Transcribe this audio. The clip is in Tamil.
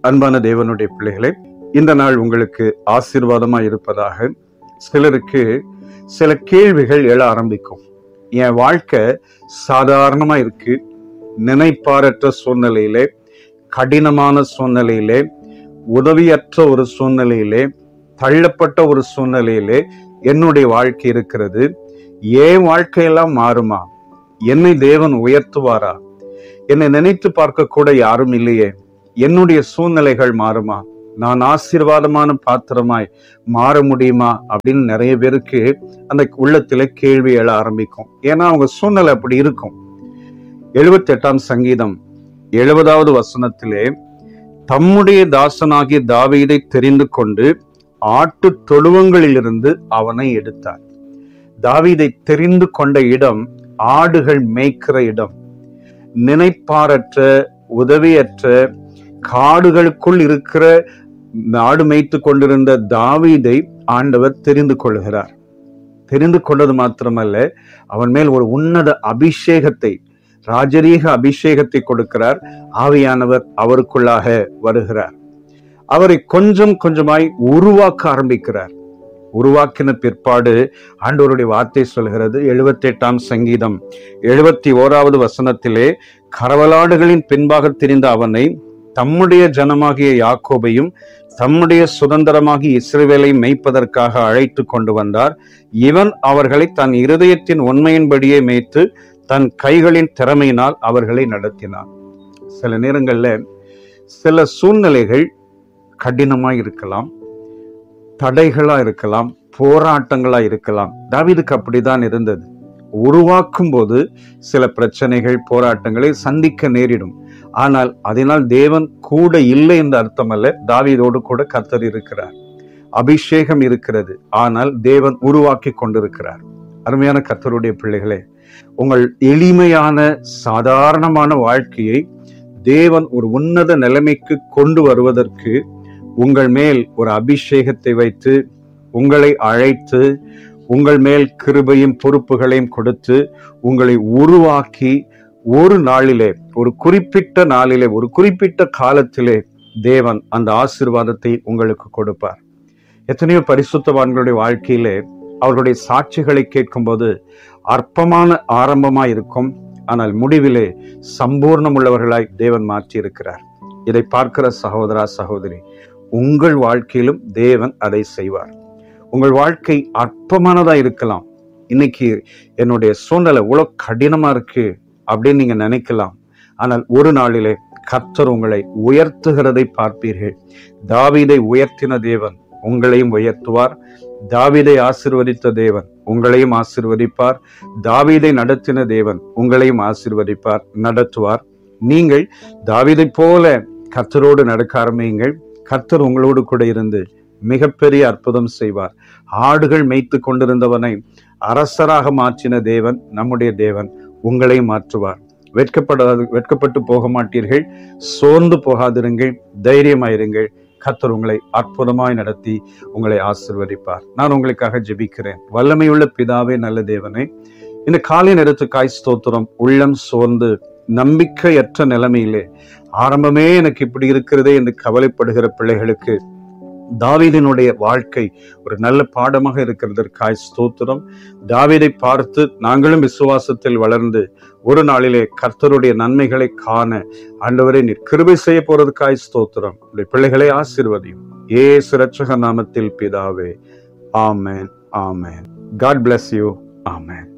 அன்பான தேவனுடைய பிள்ளைகளே இந்த நாள் உங்களுக்கு ஆசீர்வாதமா இருப்பதாக சிலருக்கு சில கேள்விகள் எழ ஆரம்பிக்கும் என் வாழ்க்கை சாதாரணமா இருக்கு நினைப்பாரற்ற சூழ்நிலையிலே கடினமான சூழ்நிலையிலே உதவியற்ற ஒரு சூழ்நிலையிலே தள்ளப்பட்ட ஒரு சூழ்நிலையிலே என்னுடைய வாழ்க்கை இருக்கிறது ஏன் வாழ்க்கையெல்லாம் மாறுமா என்னை தேவன் உயர்த்துவாரா என்னை நினைத்து பார்க்க கூட யாரும் இல்லையே என்னுடைய சூழ்நிலைகள் மாறுமா நான் ஆசீர்வாதமான பாத்திரமாய் மாற முடியுமா அப்படின்னு நிறைய பேருக்கு அந்த உள்ளத்துல கேள்வி எழ ஆரம்பிக்கும் ஏன்னா அவங்க சூழ்நிலை அப்படி இருக்கும் எழுபத்தி எட்டாம் சங்கீதம் எழுபதாவது வசனத்திலே தம்முடைய தாசனாகிய தாவீதை தெரிந்து கொண்டு ஆட்டு தொழுவங்களிலிருந்து அவனை எடுத்தார் தாவீதை தெரிந்து கொண்ட இடம் ஆடுகள் மேய்க்கிற இடம் நினைப்பாரற்ற உதவியற்ற காடுகளுக்குள் இருக்கிற நாடு மேய்த்து கொண்டிருந்த தாவீதை ஆண்டவர் தெரிந்து கொள்கிறார் தெரிந்து கொண்டது மாத்திரமல்ல அவன் மேல் ஒரு உன்னத அபிஷேகத்தை ராஜரீக அபிஷேகத்தை கொடுக்கிறார் ஆவியானவர் அவருக்குள்ளாக வருகிறார் அவரை கொஞ்சம் கொஞ்சமாய் உருவாக்க ஆரம்பிக்கிறார் உருவாக்கின பிற்பாடு ஆண்டவருடைய வார்த்தை சொல்கிறது எழுபத்தி எட்டாம் சங்கீதம் எழுபத்தி ஓராவது வசனத்திலே கரவலாடுகளின் பின்பாக திரிந்த அவனை தம்முடைய ஜனமாகிய யாக்கோபையும் தம்முடைய சுதந்திரமாகிய இஸ்ரவேலை மேய்ப்பதற்காக அழைத்து கொண்டு வந்தார் இவன் அவர்களை தன் இருதயத்தின் உண்மையின்படியே மேய்த்து தன் கைகளின் திறமையினால் அவர்களை நடத்தினார் சில நேரங்கள்ல சில சூழ்நிலைகள் கடினமாய் இருக்கலாம் தடைகளா இருக்கலாம் போராட்டங்களா இருக்கலாம் தாவீதுக்கு அப்படிதான் இருந்தது உருவாக்கும் போது சில பிரச்சனைகள் போராட்டங்களை சந்திக்க நேரிடும் ஆனால் அதனால் தேவன் கூட இல்லை என்ற அர்த்தம் அல்ல தாவீதோடு கூட கர்த்தர் இருக்கிறார் அபிஷேகம் இருக்கிறது ஆனால் தேவன் உருவாக்கி கொண்டிருக்கிறார் அருமையான கர்த்தருடைய பிள்ளைகளே உங்கள் எளிமையான சாதாரணமான வாழ்க்கையை தேவன் ஒரு உன்னத நிலைமைக்கு கொண்டு வருவதற்கு உங்கள் மேல் ஒரு அபிஷேகத்தை வைத்து உங்களை அழைத்து உங்கள் மேல் கிருபையும் பொறுப்புகளையும் கொடுத்து உங்களை உருவாக்கி ஒரு நாளிலே ஒரு குறிப்பிட்ட நாளிலே ஒரு குறிப்பிட்ட காலத்திலே தேவன் அந்த ஆசிர்வாதத்தை உங்களுக்கு கொடுப்பார் எத்தனையோ பரிசுத்தவான்களுடைய வாழ்க்கையிலே அவர்களுடைய சாட்சிகளை கேட்கும்போது அற்பமான ஆரம்பமாய் இருக்கும் ஆனால் முடிவிலே சம்பூர்ணம் உள்ளவர்களாய் தேவன் மாற்றி இருக்கிறார் இதை பார்க்கிற சகோதரா சகோதரி உங்கள் வாழ்க்கையிலும் தேவன் அதை செய்வார் உங்கள் வாழ்க்கை அற்பமானதா இருக்கலாம் இன்னைக்கு என்னுடைய சூழ்நிலை இவ்வளவு கடினமா இருக்கு அப்படின்னு நீங்க நினைக்கலாம் ஆனால் ஒரு நாளிலே கர்த்தர் உங்களை உயர்த்துகிறதை பார்ப்பீர்கள் தாவீதை உயர்த்தின தேவன் உங்களையும் உயர்த்துவார் தாவீதை ஆசிர்வதித்த தேவன் உங்களையும் ஆசிர்வதிப்பார் தாவீதை நடத்தின தேவன் உங்களையும் ஆசிர்வதிப்பார் நடத்துவார் நீங்கள் தாவீதை போல கர்த்தரோடு நடக்க ஆரம்பியுங்கள் கர்த்தர் உங்களோடு கூட இருந்து மிகப்பெரிய அற்புதம் செய்வார் ஆடுகள் மேய்த்து கொண்டிருந்தவனை அரசராக மாற்றின தேவன் நம்முடைய தேவன் உங்களை மாற்றுவார் வெட்கப்படாது வெட்கப்பட்டு போக மாட்டீர்கள் சோர்ந்து போகாதிருங்கள் தைரியமாயிருங்கள் கர்த்தர் உங்களை அற்புதமாய் நடத்தி உங்களை ஆசிர்வதிப்பார் நான் உங்களுக்காக ஜெபிக்கிறேன் வல்லமையுள்ள பிதாவே நல்ல தேவனே இந்த காலை நேரத்துக்காய் ஸ்தோத்திரம் உள்ளம் சோர்ந்து நம்பிக்கையற்ற நிலைமையிலே ஆரம்பமே எனக்கு இப்படி இருக்கிறதே என்று கவலைப்படுகிற பிள்ளைகளுக்கு தாவீதினுடைய வாழ்க்கை ஒரு நல்ல பாடமாக இருக்கிறதற்காய் ஸ்தோத்திரம் தாவீதை பார்த்து நாங்களும் விசுவாசத்தில் வளர்ந்து ஒரு நாளிலே கர்த்தருடைய நன்மைகளை காண ஆண்டவரை நீர் கிருபை செய்ய போறதுக்காய் ஸ்தோத்திரம் உடைய பிள்ளைகளை ஆசிர்வதியும் ஏ சுரட்சக நாமத்தில் பிதாவே amen amen God bless you amen